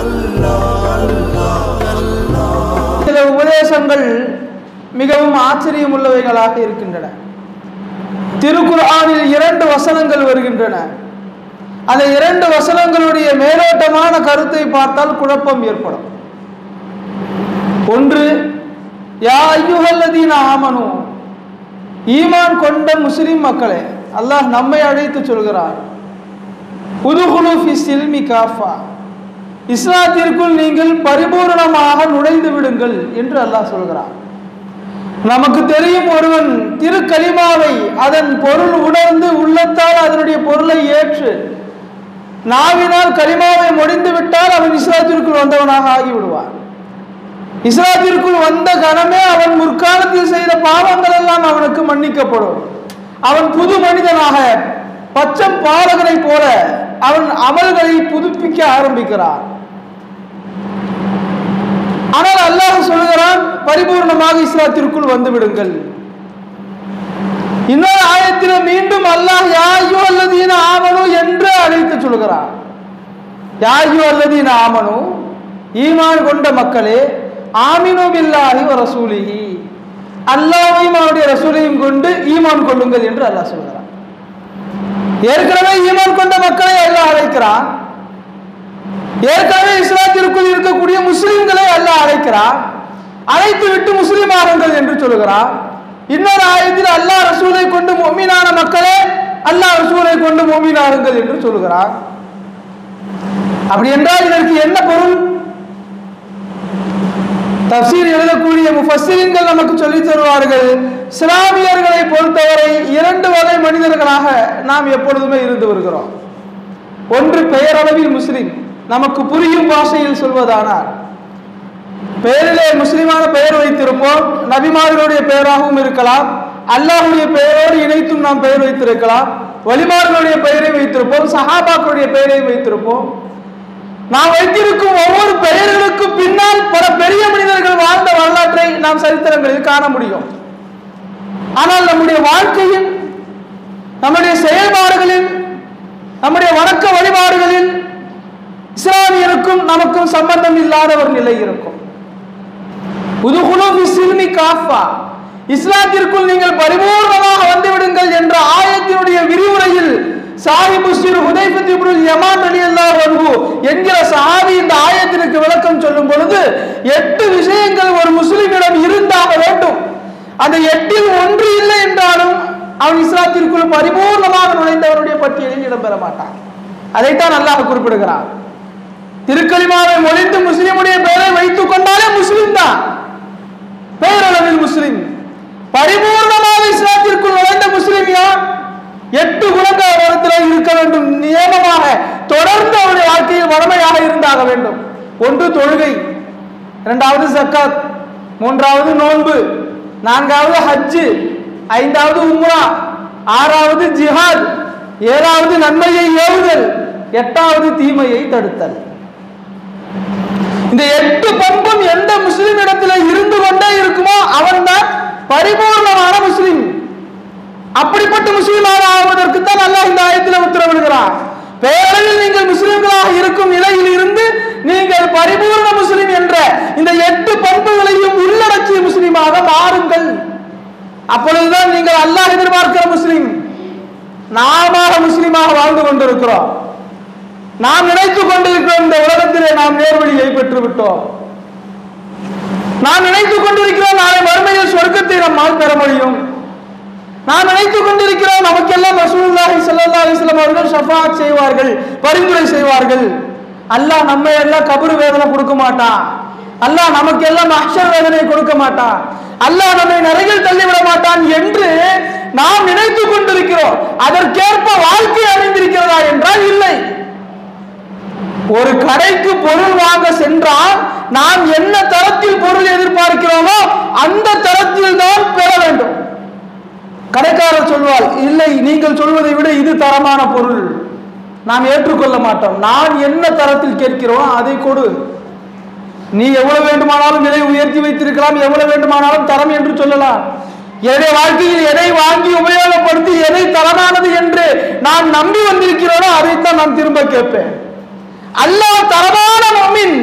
சில உபதேசங்கள் மிகவும் ஆச்சரியம் உள்ளவைகளாக இருக்கின்றன திருக்குர்ஆனில் இரண்டு வசனங்கள் வருகின்றன அந்த இரண்டு வசனங்களுடைய மேலோட்டமான கருத்தை பார்த்தால் குழப்பம் ஏற்படும் ஒன்று யா ஐயுஹல்லதீன ஆமனு ஈமான் கொண்ட முஸ்லிம் மக்களே அல்லாஹ் நம்மை அழைத்து சொல்கிறார் உதுகுலு ஃபி சில்மி காஃபா இஸ்லாத்திற்குள் நீங்கள் பரிபூர்ணமாக நுழைந்து விடுங்கள் என்று அல்லாஹ் சொல்கிறார் நமக்கு தெரியும் ஒருவன் திருக்கலிமாவை அதன் பொருள் உணர்ந்து உள்ளத்தால் அதனுடைய பொருளை ஏற்று நாவினால் கலிமாவை முடிந்து விட்டால் அவன் இஸ்லாத்திற்குள் வந்தவனாக ஆகிவிடுவான் இஸ்லாத்திற்குள் வந்த கணமே அவன் முற்காலத்தில் செய்த பாவங்கள் எல்லாம் அவனுக்கு மன்னிக்கப்படும் அவன் புது மனிதனாக பச்சம் பாலகனை போல அவன் அமல்களை புதுப்பிக்க ஆரம்பிக்கிறான் ஆனால் அல்லாஹ் சொல்கிறான் பரிபூர்ணமாக இஸ்லாத்திற்குள் வந்து விடுங்கள் இன்னொரு ஆயத்தில் மீண்டும் அல்லாஹ் யாயோ அல்லதீன ஆமனு என்று அழைத்து சொல்கிறான் யாயோ அல்லதீன ஆமனு ஈமான் கொண்ட மக்களே ஆமினு பில்லாஹி வ ரசூலிஹி அல்லாஹையும் அவருடைய ரசூலையும் கொண்டு ஈமான் கொள்ளுங்கள் என்று அல்லாஹ் சொல்கிறான் ஏற்கனவே ஈமான் கொண்ட மக்களை அல்லாஹ் அழைக்கிறான் ஏற்கனவே இஸ்லாத்திற்குள் இருக்கக்கூடிய முஸ்லிம்களை அல்லாஹ் அழைக்கிறான் அழைத்து விட்டு முஸ்லிம் ஆகுங்கள் என்று சொல்கிறான் இன்னொரு ஆயத்தில் அல்லாஹ் ரசூலை கொண்டு மொமீனான மக்களே அல்லாஹ் ரசூலை கொண்டு மொமீனாகுங்கள் என்று சொல்கிறான் அப்படி என்றால் இதற்கு என்ன பொருள் தப்சீர் எழுதக்கூடிய முஃபஸ்ஸிரீன்கள் நமக்கு சொல்லித் தருவார்கள் இஸ்லாமியர்களை பொறுத்தவரை இரண்டு வகை மனிதர்களாக நாம் எப்பொழுதுமே இருந்து வருகிறோம் ஒன்று பெயரளவில் முஸ்லிம் நமக்கு புரியும் பாஷையில் சொல்வதானார் பெயரிலே முஸ்லிமான பெயர் வைத்திருப்போம் நபிமார்களுடைய பெயராகவும் இருக்கலாம் அல்லாஹ்வுடைய பெயரோடு இணைத்தும் நாம் பெயர் வைத்திருக்கலாம் வலிமார்களுடைய பெயரை வைத்திருப்போம் சஹாபாக்களுடைய பெயரை வைத்திருப்போம் நாம் வைத்திருக்கும் ஒவ்வொரு பெயர்களுக்கும் பின்னால் பல பெரிய மனிதர்கள் வாழ்ந்த வரலாற்றை நாம் சரித்திரங்களில் காண முடியும் ஆனால் நம்முடைய வாழ்க்கையில் நம்முடைய செயல்பாடுகளில் நம்முடைய வணக்க வழிபாடுகளில் இஸ்லாமியருக்கும் நமக்கும் சம்பந்தம் இல்லாத ஒரு நிலை இருக்கும் உதுகுலு ஃபி சில்மி காஃபா இஸ்லாத்திற்குள் நீங்கள் பரிபூர்ணமாக வந்து விடுங்கள் என்ற ஆயத்தினுடைய விரிவுரையில் சாஹிபு சிறு ஹுதைஃபத் இப்னுல் யமான் ரலியல்லாஹு அன்ஹு என்கிற சஹாபி இந்த ஆயத்திற்கு விளக்கம் சொல்லும் பொழுது எட்டு விஷயங்கள் ஒரு முஸ்லிமிடம் இருந்தாக வேண்டும் அந்த எட்டில் ஒன்று இல்லை என்றாலும் அவன் இஸ்லாத்திற்குள் பரிபூர்ணமாக நுழைந்தவருடைய பட்டியலில் இடம்பெற மாட்டான் அதைத்தான் அல்லாஹ் குறிப்பிடுகிறான் திருக்கலிமாவை மொழிந்து முஸ்லிமுடைய பெயரை வைத்துக் கொண்டாலே முஸ்லிம் தான் பெயரளவில் முஸ்லிம் பரிபூர்ணமாக இஸ்லாத்திற்குள் நுழைந்த முஸ்லிம் யார் எட்டு குணங்கள் அவரிடத்தில் இருக்க வேண்டும் நியமமாக தொடர்ந்து அவருடைய வாழ்க்கையில் வளமையாக இருந்தாக வேண்டும் ஒன்று தொழுகை இரண்டாவது ஜக்காத் மூன்றாவது நோன்பு நான்காவது ஹஜ்ஜு ஐந்தாவது உம்ரா ஆறாவது ஜிஹாத் ஏழாவது நன்மையை ஏவுதல் எட்டாவது தீமையை தடுத்தல் இந்த எட்டு பண்பும் எந்த முஸ்லிம் இடத்துல இருந்து கொண்டே இருக்குமோ அவன்தான் பரிபூர்ணமான முஸ்லிம் அப்படிப்பட்ட முஸ்லிமாக ஆவதற்கு தான் அல்லாஹ் இந்த ஆயத்தில் உத்தரவிடுகிறார் பெயரில் நீங்கள் முஸ்லிம்களாக இருக்கும் நிலையில் இருந்து நீங்கள் பரிபூர்ண முஸ்லிம் என்ற இந்த எட்டு பண்புகளையும் உள்ளடக்கிய முஸ்லிமாக மாறுங்கள் அப்பொழுதுதான் நீங்கள் அல்லாஹ் எதிர்பார்க்கிற முஸ்லிம் நாம முஸ்லிமாக வாழ்ந்து கொண்டிருக்கிறோம் நாம் நினைத்துக் கொண்டிருக்கிறோம் இந்த உலகத்திலே நாம் நேர்வழியை பெற்று விட்டோம் நாம் நினைத்துக் கொண்டிருக்கிறோம் நாளை மறுமையில் சொர்க்கத்தை நம்மால் பெற முடியும் நாம் நினைத்துக் கொண்டிருக்கிறோம் நமக்கெல்லாம் ரசூலுல்லாஹி ஸல்லல்லாஹு அலைஹி வஸல்லம் அவர்கள் ஷஃபாத் செய்வார்கள் பரிந்துரை செய்வார்கள் அல்லாஹ் நம்ம எல்லாம் கபரு வேதனை கொடுக்க மாட்டான் அல்லாஹ் நமக்கு எல்லாம் அக்ஷர் வேதனை கொடுக்க மாட்டான் அல்லாஹ் நம்மை நரகில் தள்ளிவிட மாட்டான் என்று நாம் நினைத்துக் கொண்டிருக்கிறோம் அதற்கேற்ப வாழ்க்கை அமைந்திருக்கிறதா என்றால் இல்லை ஒரு கடைக்கு பொருள் வாங்க சென்றால் நாம் என்ன தரத்தில் பொருள் எதிர்பார்க்கிறோமோ அந்த தரத்தில் தான் பெற வேண்டும் கடைக்காரர் சொல்வாள் இல்லை நீங்கள் சொல்வதை விட இது தரமான பொருள் நாம் ஏற்றுக்கொள்ள மாட்டோம் நான் என்ன தரத்தில் கேட்கிறோம் அதை கொடு நீ எவ்வளவு வேண்டுமானாலும் விலை உயர்த்தி வைத்திருக்கலாம் எவ்வளவு வேண்டுமானாலும் தரம் என்று சொல்லலாம் என்னுடைய வாழ்க்கையில் எதை வாங்கி உபயோகப்படுத்தி எதை தரமானது என்று நான் நம்பி வந்திருக்கிறோனோ அதைத்தான் நான் திரும்ப கேட்பேன் அல்லாஹ் தரமான மொமின்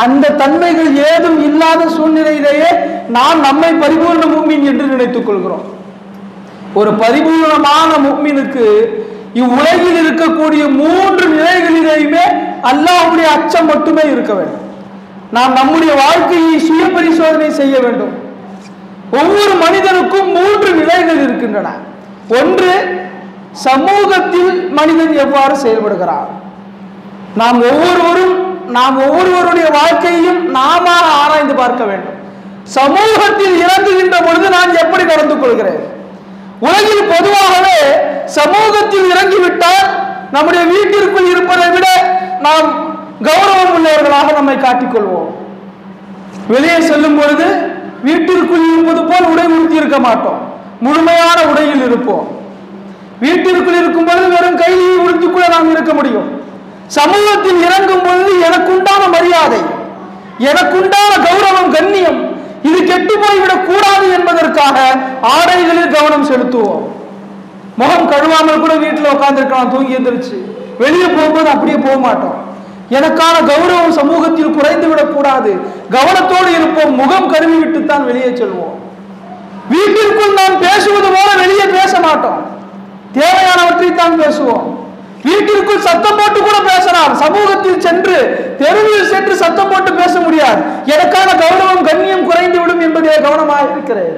அந்த தன்மைகள் ஏதும் இல்லாத சூழ்நிலையிலேயே நாம் நம்மை பரிபூர்ண முக்மீன் என்று நினைத்துக் கொள்கிறோம் ஒரு பரிபூர்ணமான முக்மீனுக்கு இவ்வுலகில் இருக்கக்கூடிய மூன்று நிலைகளிலேயுமே அல்லாஹ்வுடைய அச்சம் மட்டுமே இருக்க வேண்டும் நாம் நம்முடைய வாழ்க்கையை சுய பரிசோதனை செய்ய வேண்டும் ஒவ்வொரு மனிதனுக்கும் மூன்று நிலைகள் இருக்கின்றன ஒன்று சமூகத்தில் மனிதன் எவ்வாறு செயல்படுகிறான் நாம் ஒவ்வொருவரும் நாம் ஒவ்வொருவருடைய வாழ்க்கையையும் நாம ஆராய்ந்து பார்க்க வேண்டும் சமூகத்தில் இறங்குகின்ற பொழுது நான் எப்படி நடந்து கொள்கிறேன் உலகில் பொதுவாகவே சமூகத்தில் இறங்கிவிட்டால் நம்முடைய வீட்டிற்குள் இருப்பதை விட நாம் கௌரவம் உள்ளவர்களாக நம்மை காட்டிக்கொள்வோம் வெளியே செல்லும் பொழுது வீட்டிற்குள் இருப்பது போல் உடை உடுத்தி இருக்க மாட்டோம் முழுமையான உடையில் இருப்போம் வீட்டிற்குள் இருக்கும் பொழுது வெறும் கையை உடுத்திக்குள்ள நாம் இருக்க முடியும் சமூகத்தில் இறங்கும் பொழுது எனக்குண்டான மரியாதை எனக்குண்டான கௌரவம் கண்ணியம் இது கெட்டு போய்விடக் கூடாது என்பதற்காக ஆடைகளில் கவனம் செலுத்துவோம் முகம் கழுவாமல் கூட வீட்டில் உட்காந்துருக்கலாம் தூங்கி எந்திரிச்சு வெளியே போகும்போது அப்படியே போக மாட்டோம் எனக்கான கௌரவம் சமூகத்தில் குறைந்து விடக்கூடாது கவனத்தோடு இருப்போம் முகம் கருவி விட்டுத்தான் வெளியே செல்வோம் வீட்டிற்குள் நாம் பேசுவது போல வெளியே பேச மாட்டோம் தேவையானவற்றை தான் பேசுவோம் வீட்டிற்குள் சத்தம் போட்டு கூட பேசலாம் சமூகத்தில் சென்று தெருவில் சென்று சத்தம் போட்டு பேச முடியாது எனக்கான கௌரவம் கண்ணியம் குறைந்து விடும் என்பதிலே கவனமாக இருக்கிறேன்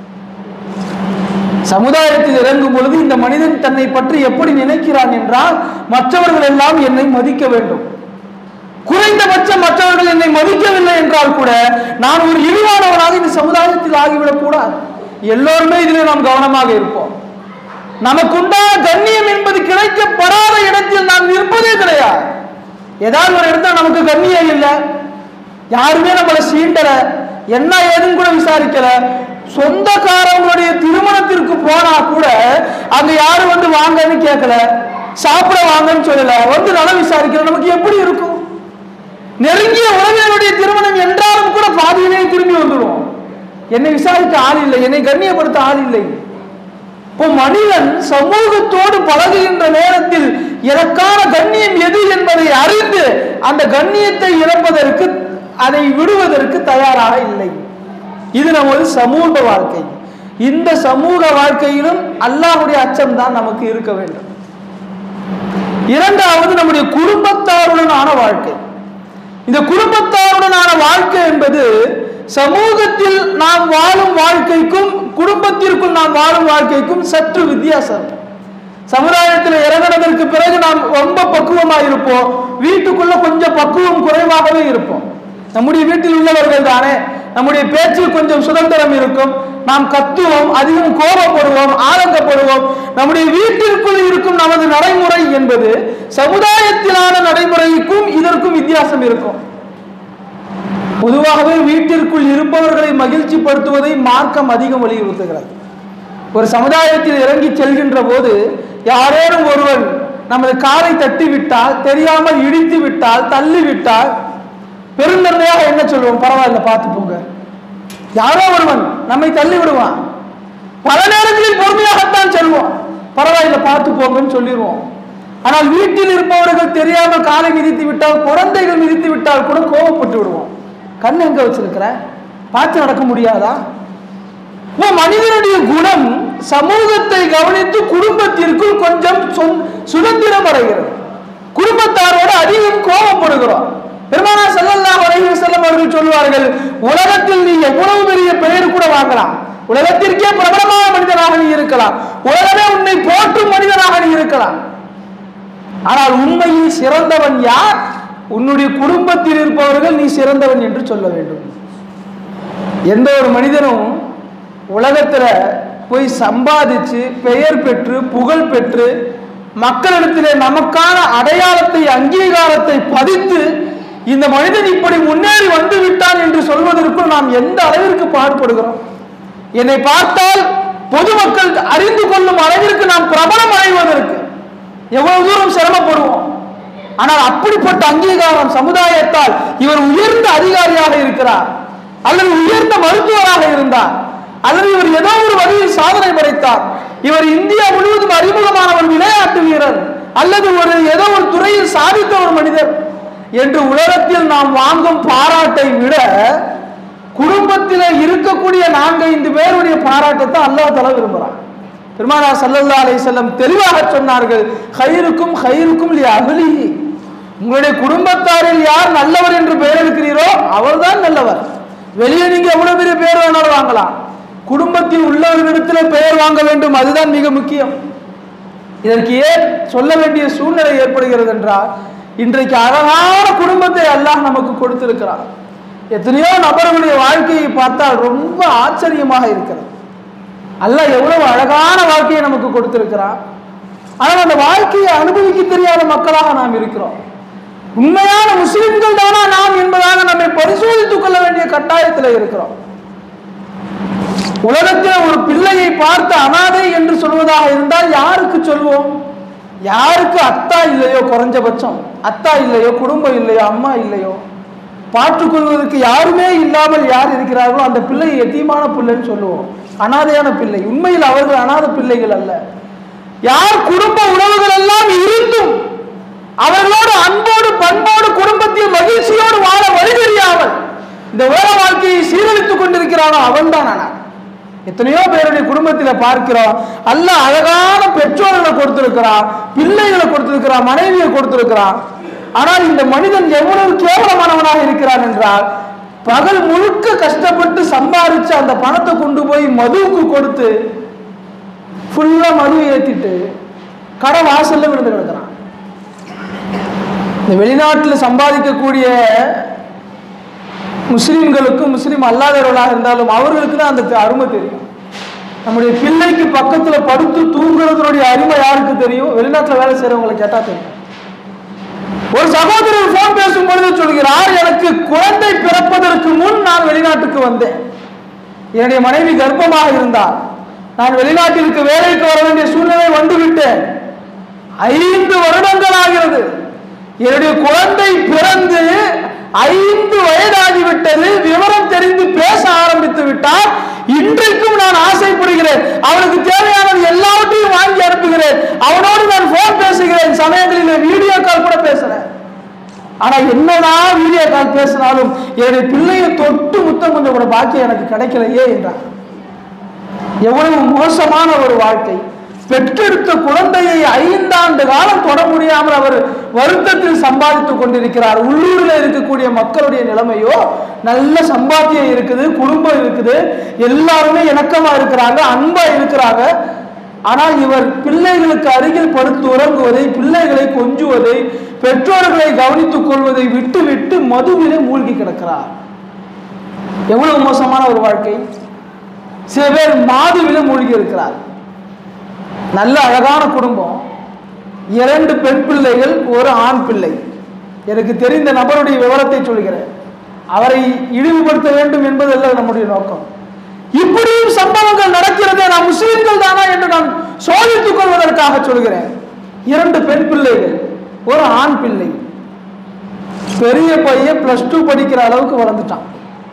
சமுதாயத்தில் இறங்கும் பொழுது இந்த மனிதன் தன்னை பற்றி எப்படி நினைக்கிறான் என்றால் மற்றவர்கள் எல்லாம் என்னை மதிக்க வேண்டும் குறைந்தபட்சம் மற்றவர்கள் என்னை மதிக்கவில்லை என்றால் கூட நான் ஒரு இழிவானவனாக இந்த சமுதாயத்தில் ஆகிவிடக் கூடாது எல்லோருமே இதிலே நாம் கவனமாக இருப்போம் நமக்குண்டான கண்ணியம் என்பது கிடைக்கப்படாத இடத்தில் நாம் இருப்பதே கிடையாது ஏதாவது ஒரு இடத்துல நமக்கு கண்ணியம் இல்லை யாருமே நம்மளை சீண்டல என்ன ஏதுன்னு கூட விசாரிக்கல சொந்தக்காரங்களுடைய திருமணத்திற்கு போனா கூட அங்க யாரும் வந்து வாங்கன்னு கேட்கல சாப்பிட வாங்கன்னு சொல்லல வந்து நலம் விசாரிக்கல நமக்கு எப்படி இருக்கும் நெருங்கிய உறவினருடைய திருமணம் என்றாலும் கூட பாதியிலே திரும்பி வந்துடும் என்னை விசாரிக்க ஆள் இல்லை என்னை கண்ணியப்படுத்த ஆள் இல்லை இப்போ மனிதன் சமூகத்தோடு பழகுகின்ற நேரத்தில் எனக்கான கண்ணியம் எது என்பதை அறிந்து அந்த கண்ணியத்தை இழப்பதற்கு அதை விடுவதற்கு தயாராக இல்லை இது நமது சமூக வாழ்க்கை இந்த சமூக வாழ்க்கையிலும் அல்லாஹ்வுடைய அச்சம் தான் நமக்கு இருக்க வேண்டும் இரண்டாவது நம்முடைய குடும்பத்தாருடனான வாழ்க்கை இந்த குடும்பத்தாருடனான வாழ்க்கை என்பது சமூகத்தில் நாம் வாழும் வாழ்க்கைக்கும் குடும்பத்திற்குள் நாம் வாழும் வாழ்க்கைக்கும் சற்று வித்தியாசம் சமுதாயத்தில் இறங்கினதற்கு பிறகு நாம் ரொம்ப பக்குவமாக இருப்போம் வீட்டுக்குள்ள கொஞ்சம் பக்குவம் குறைவாகவே இருப்போம் நம்முடைய வீட்டில் உள்ளவர்கள் தானே நம்முடைய பேச்சில் கொஞ்சம் சுதந்திரம் இருக்கும் நாம் கத்துவோம் அதிகம் கோபப்படுவோம் ஆதங்கப்படுவோம் நம்முடைய வீட்டிற்குள் இருக்கும் நமது நடைமுறை என்பது சமுதாயத்திலான நடைமுறைக்கும் இதற்கும் வித்தியாசம் இருக்கும் பொதுவாகவே வீட்டிற்குள் இருப்பவர்களை மகிழ்ச்சிப்படுத்துவதை மார்க்கம் அதிகம் வலியுறுத்துகிறது ஒரு சமுதாயத்தில் இறங்கி செல்கின்ற போது யாரேனும் ஒருவன் நமது காரை தட்டி விட்டால் தெரியாமல் இடித்து விட்டால் தள்ளி விட்டால் பெருந்தன்மையாக என்ன சொல்லுவோம் பரவாயில்ல பார்த்து போங்க யாரோ ஒருவன் நம்மை தள்ளி விடுவான் பல நேரங்களில் பொறுமையாகத்தான் செல்வோம் பரவாயில்ல பார்த்து போங்கன்னு சொல்லிடுவோம் ஆனால் வீட்டில் இருப்பவர்கள் தெரியாமல் காலை மிதித்து விட்டால் குழந்தைகள் மிதித்து விட்டால் கூட கோபப்பட்டு விடுவோம் கண் எங்க வச்சிருக்கிற பார்த்து நடக்க முடியாதா இப்போ மனிதனுடைய குணம் சமூகத்தை கவனித்து குடும்பத்திற்குள் கொஞ்சம் சொந்- சுதந்திரம் அடைகிறது குடும்பத்தாரோடு அதிகம் கோபப்படுகிறோம் பெருமானா ஸல்லல்லாஹு அலைஹி வஸல்லம் அவர்கள் சொல்வார்கள் உலகத்தில் நீ எவ்வளவு பெரிய பெயர் கூட வாங்கலாம் உலகத்திற்கே பிரபலமான மனிதனாக நீ இருக்கலாம் உலகமே உன்னை போற்றும் மனிதனாக நீ இருக்கலாம் ஆனால் உண்மையில் சிறந்தவன் யார் உன்னுடைய குடும்பத்தில் இருப்பவர்கள் நீ சிறந்தவன் என்று சொல்ல வேண்டும் எந்த ஒரு மனிதனும் உலகத்துல போய் சம்பாதிச்சு பெயர் பெற்று புகழ் பெற்று மக்களிடத்திலே நமக்கான அடையாளத்தை அங்கீகாரத்தை பதித்து இந்த மனிதன் இப்படி முன்னேறி வந்து விட்டான் என்று சொல்வதற்குள் நாம் எந்த அளவிற்கு பாடுபடுகிறோம் என்னை பார்த்தால் பொதுமக்கள் அறிந்து கொள்ளும் அளவிற்கு நாம் பிரபலம் அடைவதற்கு எவ்வளவு தூரம் சிரமப்படுவோம் ஆனால் அப்படிப்பட்ட அங்கீகாரம் சமுதாயத்தால் இவர் உயர்ந்த அதிகாரியாக இருக்கிறார் அல்லது உயர்ந்த மருத்துவராக இருந்தார் அல்லது இவர் ஏதோ ஒரு வழியில் சாதனை படைத்தார் இவர் இந்தியா முழுவதும் அறிமுகமான ஒரு விளையாட்டு வீரர் அல்லது ஒரு ஏதோ ஒரு துறையில் சாதித்த ஒரு மனிதர் என்று உலகத்தில் நாம் வாங்கும் பாராட்டை விட குடும்பத்தில் இருக்கக்கூடிய நான்கு ஐந்து பேருடைய பாராட்டத்தை அல்லாஹ் தலா விரும்புகிறான் பெருமானா சல்லல்லா அலைஹி செல்லம் தெளிவாக சொன்னார்கள் ஹைருக்கும் ஹைருக்கும் லி அகலிஹி உங்களுடைய குடும்பத்தாரில் யார் நல்லவர் என்று பெயர் இருக்கிறீரோ அவர்தான் நல்லவர் வெளியே நீங்க எவ்வளவு பெரிய பெயர் வேணாலும் வாங்கலாம் குடும்பத்தில் உள்ளவர்களிடத்தில் பெயர் வாங்க வேண்டும் அதுதான் மிக முக்கியம் இதற்கு ஏன் சொல்ல வேண்டிய சூழ்நிலை ஏற்படுகிறது என்றால் இன்றைக்கு அழகான குடும்பத்தை அல்லாஹ் நமக்கு கொடுத்திருக்கிறார் எத்தனையோ நபர்களுடைய வாழ்க்கையை பார்த்தால் ரொம்ப ஆச்சரியமாக இருக்கிறது அல்லாஹ் எவ்வளவு அழகான வாழ்க்கையை நமக்கு கொடுத்திருக்கிறார் ஆனால் அந்த வாழ்க்கையை அனுபவிக்க தெரியாத மக்களாக நாம் இருக்கிறோம் உண்மையான முஸ்லிம்கள் தானா நாம் என்பதாக நம்மை பரிசோதித்துக் கொள்ள வேண்டிய கட்டாயத்தில் இருக்கிறோம் உலகத்தில் ஒரு பிள்ளையை பார்த்து அனாதை என்று சொல்வதாக இருந்தால் யாருக்கு சொல்வோம் யாருக்கு அத்தா இல்லையோ குறைஞ்சபட்சம் அத்தா இல்லையோ குடும்பம் இல்லையோ அம்மா இல்லையோ பாற்றுக்கொள்வதற்கு யாருமே இல்லாமல் யார் இருக்கிறார்களோ அந்த பிள்ளை எத்தீமான பிள்ளைன்னு சொல்லுவோம் அனாதையான பிள்ளை உண்மையில் அவர்கள் அனாதை பிள்ளைகள் அல்ல யார் குடும்ப உறவுகள் எல்லாம் இருந்தும் அவர்களோடு அன்போடு பண்போடு குடும்பத்தில் மகிழ்ச்சியோடு வாழ வழி தெரியாமல் இந்த உலக வாழ்க்கையை சீரழித்துக் கொண்டிருக்கிறானோ அவன்தான் அனாதை எத்தனையோ பேருடைய குடும்பத்தில் பார்க்கிறோம் அல்ல அழகான பெற்றோர்களை கொடுத்திருக்கிறான் பிள்ளைகளை கொடுத்திருக்கிறான் மனைவியை கொடுத்திருக்கிறான் ஆனால் இந்த மனிதன் எவ்வளவு கேவலமானவனாக இருக்கிறான் என்றால் பகல் முழுக்க கஷ்டப்பட்டு சம்பாதிச்சு அந்த பணத்தை கொண்டு போய் மதுவுக்கு கொடுத்து ஃபுல்லா மது ஏத்திட்டு கடை வாசல்ல விழுந்து கிடக்கிறான் இந்த வெளிநாட்டில் சம்பாதிக்கக்கூடிய முஸ்லிம்களுக்கும் முஸ்லீம் அல்லாதவர்களாக இருந்தாலும் அவர்களுக்கு தான் அந்த அருமை தெரியும் நம்முடைய பிள்ளைக்கு பக்கத்துல படுத்து தூங்குறதுனுடைய அருமை யாருக்கு தெரியும் வெளிநாட்டுல வேலை செய்யறவங்களை கேட்டா தெரியும் ஒரு சகோதரர் போன் பேசும் பொழுது சொல்கிறார் எனக்கு குழந்தை பிறப்பதற்கு முன் நான் வெளிநாட்டுக்கு வந்தேன் என்னுடைய மனைவி கர்ப்பமாக இருந்தார் நான் வெளிநாட்டிற்கு வேலைக்கு வர வேண்டிய சூழ்நிலை வந்துவிட்டேன் ஐந்து வருடங்கள் ஆகிறது என்னுடைய குழந்தை பிறந்து ஐந்து வயதாகிவிட்டது விவரம் தெரிந்து பேச ஆரம்பித்து விட்டால் இன்றைக்கும் நான் ஆசைப்படுகிறேன் அவனுக்கு தேவையானது எல்லாவற்றையும் வாங்கி அனுப்புகிறேன் அவனோடு நான் போன் பேசுகிறேன் சமயங்களில் வீடியோ கால் கூட பேசுறேன் ஆனா என்னதான் வீடியோ கால் பேசினாலும் என்னுடைய பிள்ளையை தொட்டு முத்தம் கொஞ்சம் கூட பாக்கியம் எனக்கு கிடைக்கலையே என்றார் எவ்வளவு மோசமான ஒரு வாழ்க்கை பெற்றெடுத்த குழந்தையை ஐந்தாண்டு காலம் தொட முடியாமல் அவர் வருத்தத்தில் சம்பாதித்துக் கொண்டிருக்கிறார் உள்ளூரில் இருக்கக்கூடிய மக்களுடைய நிலைமையோ நல்ல சம்பாத்தியம் இருக்குது குடும்பம் இருக்குது எல்லாருமே இணக்கமா இருக்கிறாங்க அன்பா இருக்கிறாங்க ஆனால் இவர் பிள்ளைகளுக்கு அருகில் படுத்து உறங்குவதை பிள்ளைகளை கொஞ்சுவதை பெற்றோர்களை கவனித்துக் கொள்வதை விட்டு விட்டு மதுவிலே மூழ்கி கிடக்கிறார் எவ்வளவு மோசமான ஒரு வாழ்க்கை சில பேர் மாதுவில மூழ்கி இருக்கிறார் நல்ல அழகான குடும்பம் இரண்டு பெண் பிள்ளைகள் ஒரு ஆண் பிள்ளை எனக்கு தெரிந்த நபருடைய விவரத்தை சொல்கிறேன் அவரை இழிவுபடுத்த வேண்டும் என்பதல்ல நம்முடைய நோக்கம் இப்படியும் சம்பவங்கள் நடக்கிறதே நாம் முஸ்லிம்கள் தானா என்று நான் சோதித்துக் கொள்வதற்காக சொல்கிறேன் இரண்டு பெண் பிள்ளைகள் ஒரு ஆண் பிள்ளை பெரிய பையன் பிளஸ் டூ படிக்கிற அளவுக்கு வளர்ந்துட்டான்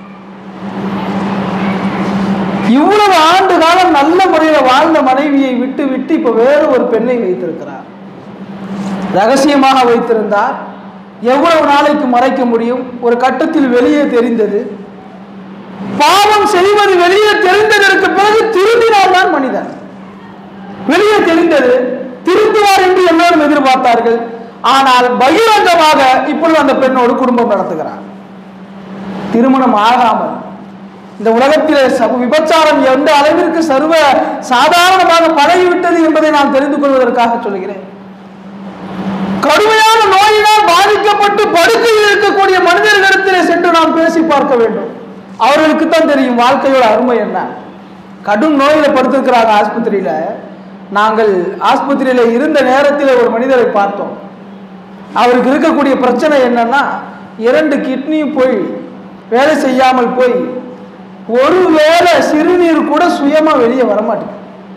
இவ்வளவு ஆண்டு காலம் நல்ல முறையில் வாழ்ந்த மனைவியை விட்டு விட்டு இப்ப வேறு ஒரு பெண்ணை வைத்திருக்கிறார் ரகசியமாக வைத்திருந்தார் எவ்வளவு நாளைக்கு மறைக்க முடியும் ஒரு கட்டத்தில் வெளியே தெரிந்தது பாவம் செய்வது வெளியே தெரிந்ததற்கு பிறகு திருந்தினால் தான் மனிதன் வெளியே தெரிந்தது திருந்துவார் என்று எல்லோரும் எதிர்பார்த்தார்கள் ஆனால் பகிரங்கமாக இப்பொழுது அந்த பெண்ணோடு குடும்பம் நடத்துகிறார் திருமணம் ஆகாமல் இந்த உலகத்திலே ச- விபச்சாரம் எந்த அளவிற்கு சர்வ சாதாரணமாக பழகிவிட்டது என்பதை நான் தெரிந்து கொள்வதற்காக சொல்கிறேன் கடுமையான நோயினால் பாதிக்கப்பட்டு படுக்கையில் இருக்கக்கூடிய மனிதர்களிடத்திலே சென்று நாம் பேசி பார்க்க வேண்டும் அவர்களுக்கு தான் தெரியும் வாழ்க்கையோட அருமை என்ன கடும் நோயில படுத்திருக்கிறாங்க ஆஸ்பத்திரியில நாங்கள் ஆஸ்பத்திரியில இருந்த நேரத்தில் ஒரு மனிதரை பார்த்தோம் அவருக்கு இருக்கக்கூடிய பிரச்சனை என்னன்னா இரண்டு கிட்னியும் போய் வேலை செய்யாமல் போய் ஒருவேளை சிறுநீர் கூட சுயமா வெளியே வரமாட்டேங்குது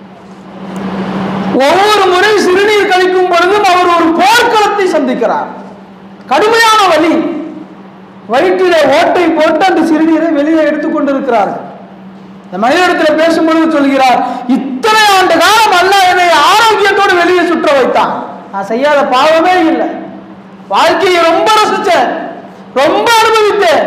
ஒவ்வொரு முறை சிறுநீர் கழிக்கும் பொழுதும் அவர் ஒரு போர்க்களத்தை சந்திக்கிறார் கடுமையான வலி வயிற்றிலே ஓட்டை போட்டு அந்த சிறுநீரை வெளியே எடுத்துக் கொண்டிருக்கிறார்கள் இந்த மனிதனிடத்தில் பேசும்பொழுது சொல்கிறார் இத்தனை ஆண்டு காலம் அல்ல என்னை ஆரோக்கியத்தோடு வெளியே சுற்ற வைத்தான் நான் செய்யாத பாவமே இல்லை வாழ்க்கையை ரொம்ப ரசிச்சேன் ரொம்ப அனுபவித்தேன்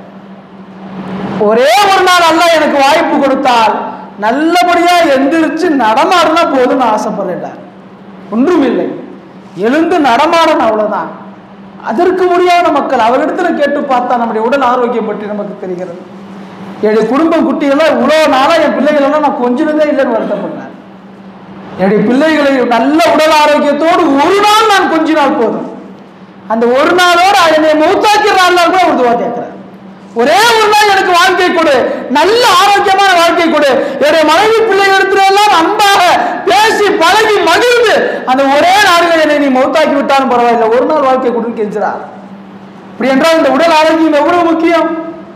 ஒரே ஒரு நாள் அல்லாஹ் எனக்கு வாய்ப்பு கொடுத்தால் நல்லபடியா எந்திரிச்சு நடமாடினா போதும்னு ஆசைப்படுறேன் ஒன்றும் இல்லை எழுந்து நடமாடணும் அவ்வளவுதான் அதற்கு முடியாத மக்கள் அவரிடத்துல கேட்டு பார்த்தா நம்முடைய உடல் ஆரோக்கியம் பற்றி நமக்கு தெரிகிறது என்னுடைய குடும்ப குட்டிகளை இவ்வளோ நாளா என் பிள்ளைகள் எல்லாம் நான் கொஞ்சினதே இல்லைன்னு வருத்தப்பட்டேன் என்னுடைய பிள்ளைகளை நல்ல உடல் ஆரோக்கியத்தோடு ஒரு நாள் நான் கொஞ்சினால் போதும் அந்த ஒரு நாளோட என்னை மௌத்தாக்கிற நாள் கூட ஒரு துவா கேட்கிறேன் ஒரே ஒரு நாள் எனக்கு வாழ்க்கை கொடு நல்ல ஆரோக்கியமான வாழ்க்கை கொடு என்னுடைய மனைவி பிள்ளைகளிடத்துல எல்லாம் அன்பாக பேசி பழகி மகிழ்ந்து அந்த ஒரே நாடுகள் என்னை நீ மௌத்தாக்கி விட்டாலும் பரவாயில்லை ஒரு நாள் வாழ்க்கை கொடுன்னு கெஞ்சுறார் அப்படி என்றால் இந்த உடல் ஆரோக்கியம் எவ்வளவு முக்கியம்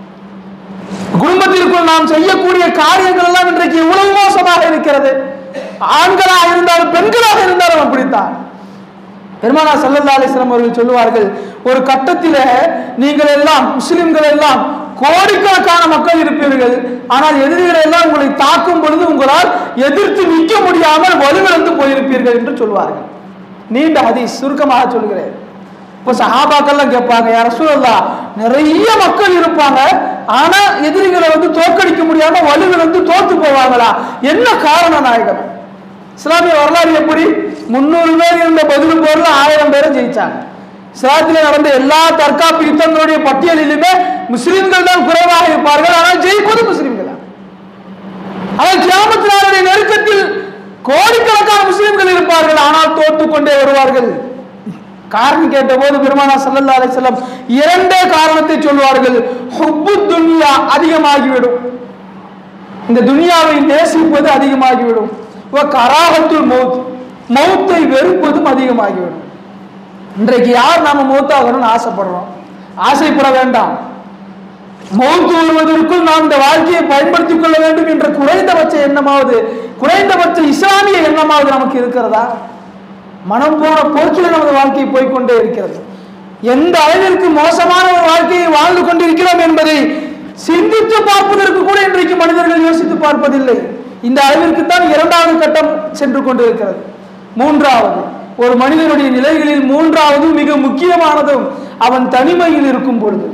குடும்பத்திற்குள் நாம் செய்யக்கூடிய காரியங்கள் எல்லாம் இன்றைக்கு இவ்வளவு மோசமாக இருக்கிறது ஆண்களாக இருந்தாலும் பெண்களாக இருந்தாலும் அப்படித்தான் பெருமானா சல்லல்லா அலிஸ்லாம் அவர்கள் சொல்லுவார்கள் ஒரு கட்டத்தில நீங்கள் எல்லாம் முஸ்லிம்கள் எல்லாம் கோடிக்கணக்கான மக்கள் இருப்பீர்கள் ஆனால் எதிரிகளை எல்லாம் உங்களை தாக்கும் பொழுது உங்களால் எதிர்த்து நிற்க முடியாமல் வலுவிழந்து போயிருப்பீர்கள் என்று சொல்வார்கள் நீண்ட ஹதீஸ் சுருக்கமாக சொல்கிறேன் இப்போ சஹாபாக்கள்லாம் கேட்பாங்க யார சூழல்லா நிறைய மக்கள் இருப்பாங்க ஆனா எதிரிகளை வந்து தோக்கடிக்க முடியாம வலுவிழந்து தோத்து போவாங்களா என்ன காரணம் நாயகம் இஸ்லாமிய வரலாறு எப்படி முன்னூறு பேர் இருந்த பதில் போர்ல ஆயிரம் பேரை ஜெயிச்சாங்க இஸ்லாத்திலே நடந்த எல்லா தற்காப்பு யுத்தங்களுடைய பட்டியலிலுமே முஸ்லிம்கள் தான் குறைவாக இருப்பார்கள் ஆனால் ஜெயிப்பது முஸ்லிம்கள் தான் ஆனால் கியாமத்தினாருடைய நெருக்கத்தில் கோடிக்கணக்கான முஸ்லிம்கள் இருப்பார்கள் ஆனால் தோத்து கொண்டே வருவார்கள் காரணம் கேட்டபோது பெருமானா சல்லல்லா அலிஸ்லாம் இரண்டே காரணத்தை சொல்வார்கள் ஹுப்பு துன்யா அதிகமாகிவிடும் இந்த துனியாவை நேசிப்பது அதிகமாகிவிடும் கராகத்துல் மௌத் மௌத்தை வெறுப்பதும் அதிகமாகிவிடும் இன்றைக்கு யார் நாம மௌத்தாகணும்னு ஆசைப்படுறோம் ஆசைப்பட வேண்டாம் மௌத்து வருவதற்குள் நாம் இந்த வாழ்க்கையை பயன்படுத்திக் கொள்ள வேண்டும் என்ற குறைந்தபட்ச எண்ணமாவது குறைந்தபட்ச இஸ்லாமிய எண்ணமாவது நமக்கு இருக்கிறதா மனம் போன போக்கில் நமது வாழ்க்கை போய்க்கொண்டே இருக்கிறது எந்த அளவிற்கு மோசமான ஒரு வாழ்க்கையை வாழ்ந்து கொண்டிருக்கிறோம் என்பதை சிந்தித்து பார்ப்பதற்கு கூட இன்றைக்கு மனிதர்கள் யோசித்து பார்ப்பதில்லை இந்த அளவிற்கு தான் இரண்டாவது கட்டம் சென்று கொண்டிருக்கிறது மூன்றாவது ஒரு மனிதனுடைய நிலைகளில் மூன்றாவது மிக முக்கியமானதும் அவன் தனிமையில் இருக்கும் பொழுது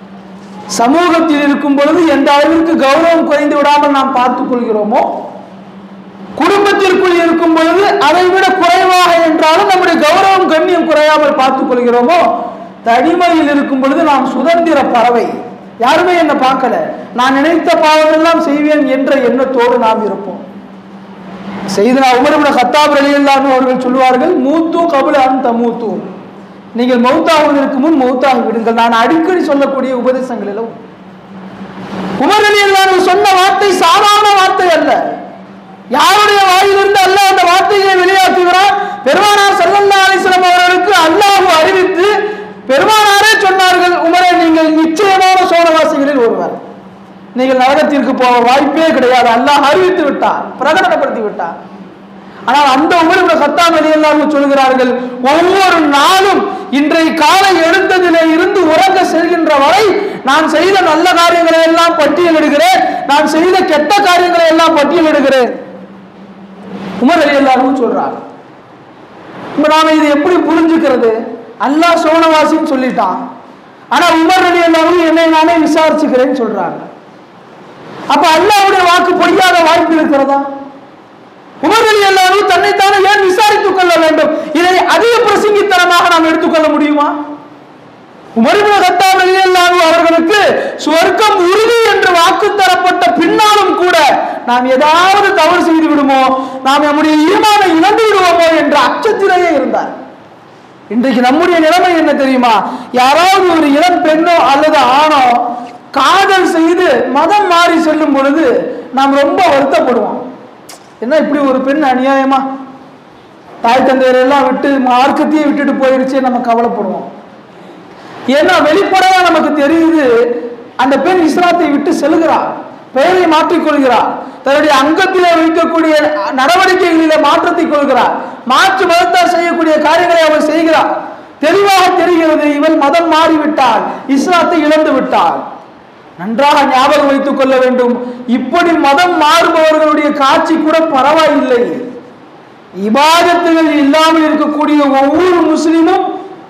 சமூகத்தில் இருக்கும் பொழுது எந்த அளவிற்கு கௌரவம் குறைந்து விடாமல் நாம் பார்த்துக் கொள்கிறோமோ குடும்பத்திற்குள் இருக்கும் பொழுது அதை விட குறைவாக என்றாலும் நம்முடைய கௌரவம் கண்ணியம் குறையாமல் பார்த்துக் கொள்கிறோமோ தனிமையில் இருக்கும் பொழுது நாம் சுதந்திர பறவை யாருமே என்ன பார்க்கல நான் நினைத்த பாவமெல்லாம் செய்வேன் என்ற எண்ணத்தோடு நாம் இருப்போம் செய்தனா உமரமுட கத்தாப் ரலியல்லாஹு அவர்கள் சொல்லுவார்கள் மூத்து கபுல அந்த மூத்து நீங்கள் மௌத்தாகுவதற்கு முன் மௌத்தாகி விடுங்கள் நான் அடிக்கடி சொல்லக்கூடிய உபதேசங்களிலும் உமர் ரலியல்லாஹு சொன்ன வார்த்தை சாதாரண வார்த்தை அல்ல யாருடைய வாயிலிருந்து அல்லாஹ் அந்த வார்த்தையை வெளியாக்குகிறார் பெருமானார் ஸல்லல்லாஹு அலைஹி வஸல்லம் அவர்களுக்கு அல்லாஹ் அறிவித்து பெருமானாரே சொன்னார்கள் உமரே நீங்கள் நிச்சயமான சோழவாசிகளில் ஒருவர் நீங்கள் நரகத்திற்கு போக வாய்ப்பே கிடையாது அல்லாஹ் அறிவித்து விட்டார் பிரகடனப்படுத்தி விட்டார் ஆனால் அந்த உமருடைய சத்தாம் வெளியெல்லாம் சொல்கிறார்கள் ஒவ்வொரு நாளும் இன்றைய காலை எழுந்ததிலே இருந்து உறங்க செல்கின்ற வரை நான் செய்த நல்ல காரியங்களை எல்லாம் பட்டியலிடுகிறேன் நான் செய்த கெட்ட காரியங்களை எல்லாம் பட்டியலிடுகிறேன் உமர் அலி எல்லாரும் சொல்றாங்க இப்ப நாம இது எப்படி புரிஞ்சுக்கிறது அல்லாஹ் சோனவாசின்னு சொல்லிட்டான் ஆனா உமர் அலி எல்லாரும் என்னை நானே விசாரிச்சுக்கிறேன்னு சொல்றாங்க அப்ப அல்லாஹ்வுடைய வாக்கு பொய்யாத வாய்ப்பு இருக்கிறதா உமர் அலி எல்லாரும் தன்னைத்தானே ஏன் விசாரித்துக் கொள்ள வேண்டும் இதை அதிக பிரசங்கித்தனமாக நாம் எடுத்துக்கொள்ள முடியுமா உமர்பின் கத்தாப் ரலியல்லாஹு அவர்களுக்கு சுவர்க்கம் உறுதி என்று வாக்கு தரப்பட்ட பின்னாலும் கூட நாம் ஏதாவது தவறு செய்து விடுமோ நாம் நம்முடைய ஈமானை இழந்து விடுவோமோ என்ற அச்சத்திலேயே இருந்தார் இன்றைக்கு நம்முடைய நிலைமை என்ன தெரியுமா யாராவது ஒரு இளம் பெண்ணோ அல்லது ஆணோ காதல் செய்து மதம் மாறி செல்லும் பொழுது நாம் ரொம்ப வருத்தப்படுவோம் என்ன இப்படி ஒரு பெண் அநியாயமா தாய் தந்தையர் எல்லாம் விட்டு மார்க்கத்தையே விட்டுட்டு போயிடுச்சு நம்ம கவலைப்படுவோம் ஏன்னா வெளிப்படையா நமக்கு தெரியுது அந்த பெண் இஸ்லாத்தை விட்டு செல்கிறார் பெயரை மாற்றிக்கொள்கிறார் தன்னுடைய அங்கத்திலே வைக்கக்கூடிய நடவடிக்கைகளிலே மாற்றத்தை கொள்கிறார் மாற்று மதத்தார் செய்யக்கூடிய காரியங்களை அவர் செய்கிறார் தெளிவாக தெரிகிறது இவள் மதம் மாறிவிட்டாள் இஸ்லாத்தை இழந்து விட்டாள் நன்றாக ஞாபகம் வைத்துக் கொள்ள வேண்டும் இப்படி மதம் மாறுபவர்களுடைய காட்சி கூட பரவாயில்லை இபாதத்துகள் இல்லாமல் இருக்கக்கூடிய ஒவ்வொரு முஸ்லிமும்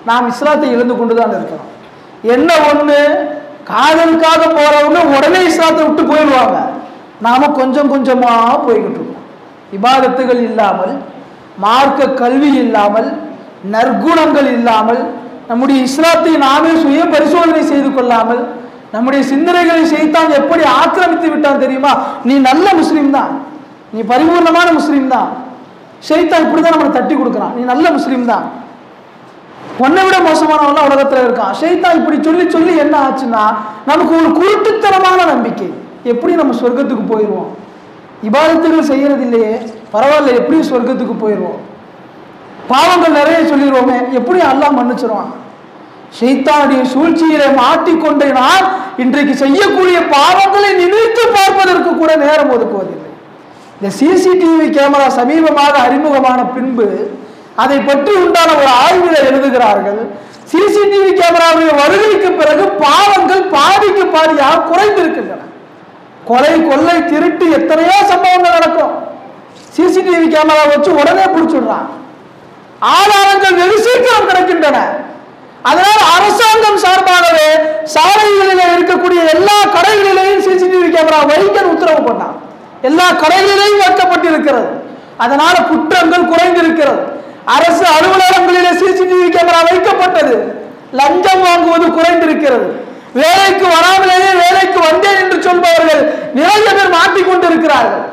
நாம் இஸ்லாத்தை இழந்து கொண்டு தான் இருக்கிறோம் என்ன ஒண்ணு காதலுக்காக போறவங்க உடனே இஸ்லாத்தை விட்டு போயிடுவாங்க நாம கொஞ்சம் கொஞ்சமா போய்கிட்டு இருக்கோம் இபாதத்துகள் இல்லாமல் மார்க்க கல்வி இல்லாமல் நற்குணங்கள் இல்லாமல் நம்முடைய இஸ்லாத்தை நாமே சுய பரிசோதனை செய்து கொள்ளாமல் நம்முடைய சிந்தனைகளை செய்தான் எப்படி ஆக்கிரமித்து விட்டான் தெரியுமா நீ நல்ல முஸ்லீம் தான் நீ பரிபூர்ணமான முஸ்லீம் தான் ஷைத்தான் இப்படிதான் நம்மளை தட்டி கொடுக்குறான் நீ நல்ல முஸ்லீம் தான் உன்னை விட மோசமானவன்லாம் உலகத்துல இருக்கான் ஷைத்தான் இப்படி சொல்லி சொல்லி என்ன ஆச்சுன்னா நமக்கு ஒரு குருட்டுத்தனமான நம்பிக்கை எப்படி நம்ம சொர்க்கத்துக்கு போயிடுவோம் இபாதத்துகள் செய்யறது இல்லையே பரவாயில்ல எப்படி சொர்க்கத்துக்கு போயிடுவோம் பாவங்கள் நிறைய சொல்லிடுவோமே எப்படி அல்லாஹ் மன்னிச்சிருவான் ஷைத்தானுடைய சூழ்ச்சியிலே மாட்டிக்கொண்டே நான் இன்றைக்கு செய்யக்கூடிய பாவங்களை நினைத்து பார்ப்பதற்கு கூட நேரம் ஒதுக்குவதில்லை இந்த சிசிடிவி கேமரா சமீபமாக அறிமுகமான பின்பு அதை பற்றி உண்டான ஒரு ஆய்வில் எழுதுகிறார்கள் சிசிடிவி கேமராவுடைய வருகைக்கு பிறகு பாவங்கள் பாதிக்கு பாதியாக குறைந்திருக்கின்றன கொலை கொள்ளை திருட்டு எத்தனையோ சம்பவங்கள் நடக்கும் சிசிடிவி கேமரா வச்சு உடனே பிடிச்சிடுறான் ஆதாரங்கள் வெகு சீக்கிரம் கிடைக்கின்றன அதனால் அரசாங்கம் சார்பாகவே சாலைகளில் இருக்கக்கூடிய எல்லா கடைகளிலேயும் சிசிடிவி கேமரா வைக்க உத்தரவு பண்ணான் எல்லா கடைகளிலேயும் வைக்கப்பட்டிருக்கிறது அதனால குற்றங்கள் குறைந்திருக்கிறது அரசு அலுவலகங்களிலே சிசிடிவி கேமரா வைக்கப்பட்டது லஞ்சம் வாங்குவது குறைந்திருக்கிறது வேலைக்கு வராமலேயே வேலைக்கு வந்தேன் என்று சொல்பவர்கள் நிறைய பேர் மாட்டிக்கொண்டிருக்கிறார்கள்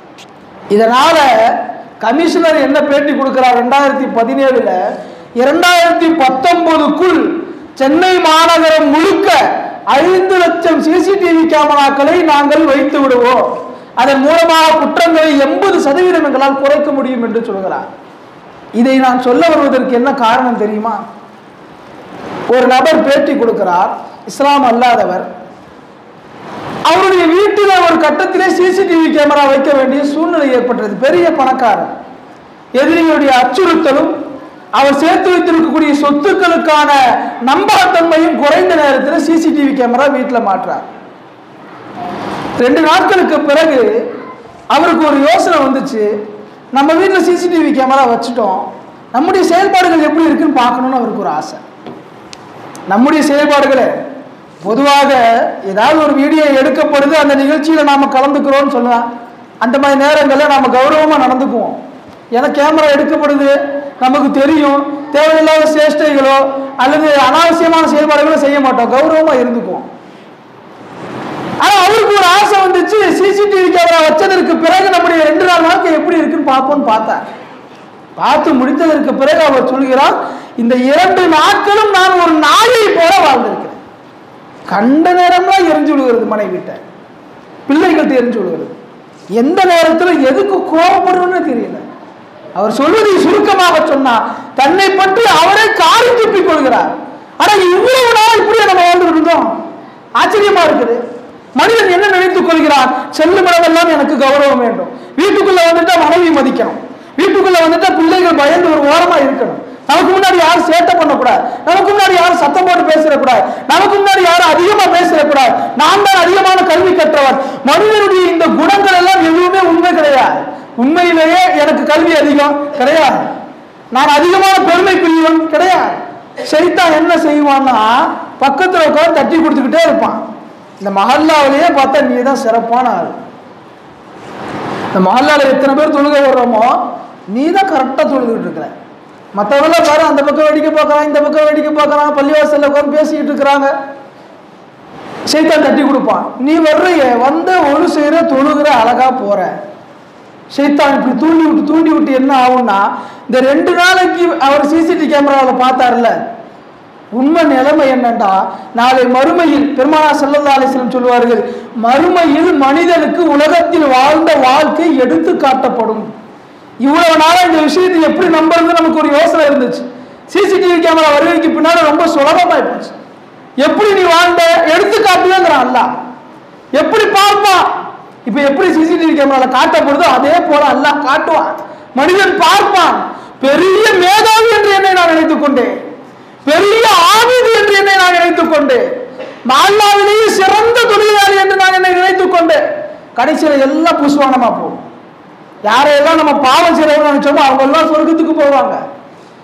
இதனால கமிஷனர் என்ன பேட்டி கொடுக்கிறார் ரெண்டாயிரத்தி பதினேழுல இரண்டாயிரத்தி பத்தொன்பதுக்குள் சென்னை மாநகரம் முழுக்க ஐந்து லட்சம் சிசிடிவி கேமராக்களை நாங்கள் வைத்து விடுவோம் அதன் மூலமாக குற்றங்களை எண்பது சதவீதம் எங்களால் குறைக்க முடியும் என்று சொல்கிறார் இதை நான் சொல்ல வருவதற்கு என்ன காரணம் தெரியுமா ஒரு நபர் பேட்டி கொடுக்கிறார் இஸ்லாம் அல்லாதவர் அவருடைய வீட்டில் ஒரு கட்டத்திலே சிசிடிவி கேமரா வைக்க வேண்டிய சூழ்நிலை ஏற்பட்டது பெரிய பணக்காரர் எதிரிகளுடைய அச்சுறுத்தலும் அவர் சேர்த்து வைத்திருக்கக்கூடிய சொத்துக்களுக்கான நம்பகத்தன்மையும் குறைந்த நேரத்தில் சிசிடிவி கேமரா வீட்டில் மாற்றார் ரெண்டு நாட்களுக்கு பிறகு அவருக்கு ஒரு யோசனை வந்துச்சு நம்ம வீட்டில் சிசிடிவி கேமரா வச்சுட்டோம் நம்முடைய செயல்பாடுகள் எப்படி இருக்குன்னு பார்க்கணும்னு அவருக்கு ஒரு ஆசை நம்முடைய செயல்பாடுகளை பொதுவாக ஏதாவது ஒரு வீடியோ எடுக்கப்படுது அந்த நிகழ்ச்சியில் நாம் கலந்துக்கிறோம்னு சொல்லலாம் அந்த மாதிரி நேரங்களில் நாம் கௌரவமாக நடந்துக்குவோம் ஏன்னா கேமரா எடுக்கப்படுது நமக்கு தெரியும் தேவையில்லாத சேஷ்டைகளோ அல்லது அனாவசியமான செயல்பாடுகளோ செய்ய மாட்டோம் கௌரவமாக இருந்துக்குவோம் ஆனால் அவருக்கு ஒரு ஆசை வந்துச்சு சிசிடிவி கேமரா வச்சதற்கு பிறகு நம்முடைய ரெண்டு நாள் வாழ்க்கை எப்படி இருக்குன்னு பார்ப்போம்னு பார்த்தார் பார்த்து முடித்ததற்கு பிறகு அவர் சொல்கிறார் இந்த இரண்டு நாட்களும் நான் ஒரு நாயை போல வாழ்ந்திருக்கிறேன் கண்ட நேரம்லாம் எரிஞ்சு விடுகிறது மனைவிட்ட பிள்ளைகள்கிட்ட எரிஞ்சு விடுகிறது எந்த நேரத்தில் எதுக்கு கோபப்படுறோம்னு தெரியல அவர் சொல்வதை சுருக்கமாக சொன்னா தன்னை பற்றி அவரே காரி துப்பிக் கொள்கிறார் ஆனா இவ்வளவு நாள் இப்படியே நம்ம வாழ்ந்து இருந்தோம் ஆச்சரியமா இருக்குது மனிதன் என்ன நினைத்துக் கொள்கிறான் செல்லும் இடமெல்லாம் எனக்கு கௌரவம் வேண்டும் வீட்டுக்குள்ள வந்துட்டா மனைவி மதிக்கணும் வீட்டுக்குள்ள வந்துட்டா பிள்ளைகள் பயந்து ஒரு ஓரமா இருக்கணும் நமக்கு முன்னாடி யாரும் சேட்டை பண்ணக்கூடாது நமக்கு முன்னாடி யாரும் சத்தம் போட்டு பேசிடக்கூடாது நமக்கு முன்னாடி யாரும் அதிகமா பேசிடக்கூடாது நான் தான் அதிகமான கல்வி கற்றவன் மனிதனுடைய இந்த குணங்கள் எல்லாம் எதுவுமே உண்மை கிடையாது உண்மையிலேயே எனக்கு கல்வி அதிகம் கிடையாது நான் அதிகமான பெருமை பிரிவன் கிடையாது சைத்தான் என்ன செய்வான்னா பக்கத்துல உட்காந்து தட்டி கொடுத்துக்கிட்டே இருப்பான் இந்த மஹல்லாவிலேயே பார்த்தா நீ தான் சிறப்பான ஆள் இந்த மஹல்லால எத்தனை பேர் தொழுகை வர்றோமோ நீ தான் கரெக்டாக தொழுதுகிட்டு இருக்கிற மற்றவங்களாம் பாரு அந்த பக்கம் வேடிக்கை பார்க்குறான் இந்த பக்கம் வேடிக்கை பார்க்குறான் பள்ளிவாசலில் உட்காந்து பேசிக்கிட்டு இருக்கிறாங்க சைத்தான் தட்டி கொடுப்பான் நீ வர்றிய வந்து ஒழு செய்கிற தொழுகிற அழகா போற சைத்தான் இப்படி தூண்டி விட்டு தூண்டி விட்டு என்ன ஆகும்னா இந்த ரெண்டு நாளைக்கு அவர் சிசிடிவி கேமராவில் பார்த்தார்ல உண்மை நிலைமை என்னண்டா நாளை மறுமையில் பெருமானா செல்லல்லா அலிஸ்லம் சொல்வார்கள் மறுமையில் மனிதனுக்கு உலகத்தில் வாழ்ந்த வாழ்க்கை எடுத்து காட்டப்படும் இவ்வளவு நாளா இந்த விஷயத்தை எப்படி நம்புறது நமக்கு ஒரு யோசனை இருந்துச்சு சிசிடிவி கேமரா வருகைக்கு பின்னால ரொம்ப சுலபமாய் போச்சு எப்படி நீ வாழ்ந்த எடுத்து காட்டுவேங்கிறான் அல்லாஹ் எப்படி பார்ப்பான் இப்ப எப்படி சிசிடிவி கேமரால காட்டப்படுதோ அதே போல அல்லாஹ் காட்டுவான் மனிதன் பார்ப்பான் பெரிய மேதாவி என்று என்னை நான் நினைத்துக் கொண்டேன் பெரிய ஆவிது என்று என்னை நான் நினைத்துக் கொண்டேன் மால்லாவிலேயே சிறந்த தொழிலாளி என்று நான் என்னை நினைத்துக் கொண்டேன் கடைசியில் எல்லாம் புசுவானமா போகும் யாரையெல்லாம் நம்ம பாவம் செய்யறவங்க நினைச்சோமோ அவங்க எல்லாம் சொர்க்கத்துக்கு போவாங்க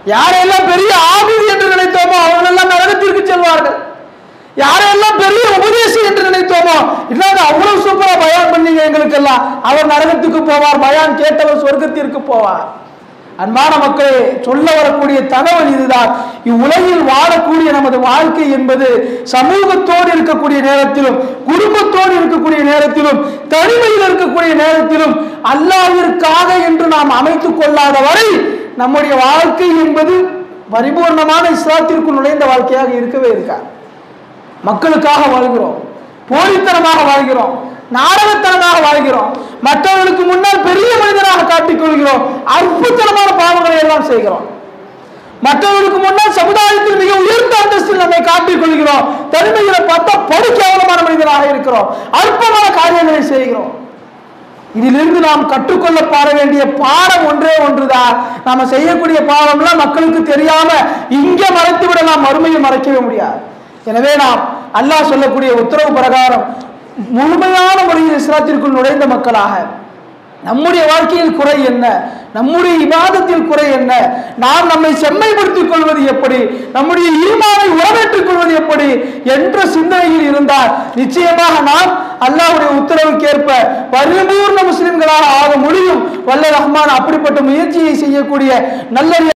யாரெல்லாம் பெரிய ஆவிதி என்று நினைத்தோமோ அவர்களெல்லாம் நரகத்திற்கு செல்வார்கள் யாரெல்லாம் பெரிய உபதேசி என்று நினைத்தோமோ இல்லாத அவ்வளவு சூப்பரா பயான் பண்ணீங்க எங்களுக்கெல்லாம் அவர் நரகத்துக்கு போவார் பயான் கேட்டவர் சொர்க்கத்திற்கு போவார் அன்பான மக்களே சொல்ல வரக்கூடிய தகவல் இதுதான் இவ்வுலகில் வாழக்கூடிய நமது வாழ்க்கை என்பது சமூகத்தோடு இருக்கக்கூடிய நேரத்திலும் குடும்பத்தோடு இருக்கக்கூடிய நேரத்திலும் தனிமையில் இருக்கக்கூடிய நேரத்திலும் அல்லாவிற்காக என்று நாம் அமைத்துக் கொள்ளாத வரை நம்முடைய வாழ்க்கை என்பது பரிபூர்ணமான இஸ்லாத்திற்குள் நுழைந்த வாழ்க்கையாக இருக்கவே இருக்காது மக்களுக்காக வாழ்கிறோம் போலித்தனமாக வாழ்கிறோம் நாடகத்தனமாக வாழ்கிறோம் மற்றவர்களுக்கு முன்னால் பெரிய மனிதனாக காட்டிக் கொள்கிறோம் அற்புதமான பாவங்களை எல்லாம் செய்கிறோம் மற்றவர்களுக்கு முன்னால் சமுதாயத்தில் மிக உயர்ந்த அந்தஸ்தில் நம்மை காட்டிக் கொள்கிறோம் தனிமையில பார்த்தா படு கேவலமான மனிதனாக இருக்கிறோம் அற்பமான காரியங்களை செய்கிறோம் இதிலிருந்து நாம் கற்றுக்கொள்ள பாட வேண்டிய பாடம் ஒன்றே ஒன்றுதான் நாம செய்யக்கூடிய பாவம்லாம் மக்களுக்கு தெரியாம இங்க மறைத்து விட நாம் மறுமையை மறைக்கவே முடியாது எனவே நாம் அல்லாஹ் சொல்லக்கூடிய உத்தரவு பிரகாரம் முழுமையான முறையில் இஸ்லாத்திற்குள் நுழைந்த மக்களாக நம்முடைய வாழ்க்கையில் குறை என்ன நம்முடைய இபாதத்தில் குறை என்ன நாம் நம்மை செம்மைப்படுத்திக் கொள்வது எப்படி நம்முடைய ஈமானை உறவேற்றுக் கொள்வது எப்படி என்ற சிந்தனையில் இருந்தால் நிச்சயமாக நாம் அல்லாஹ்வுடைய உத்தரவுக்கேற்ப பரிபூர்ண முஸ்லிம்களாக ஆக முடியும் வல்ல ரஹ்மான் அப்படிப்பட்ட முயற்சியை செய்யக்கூடிய நல்ல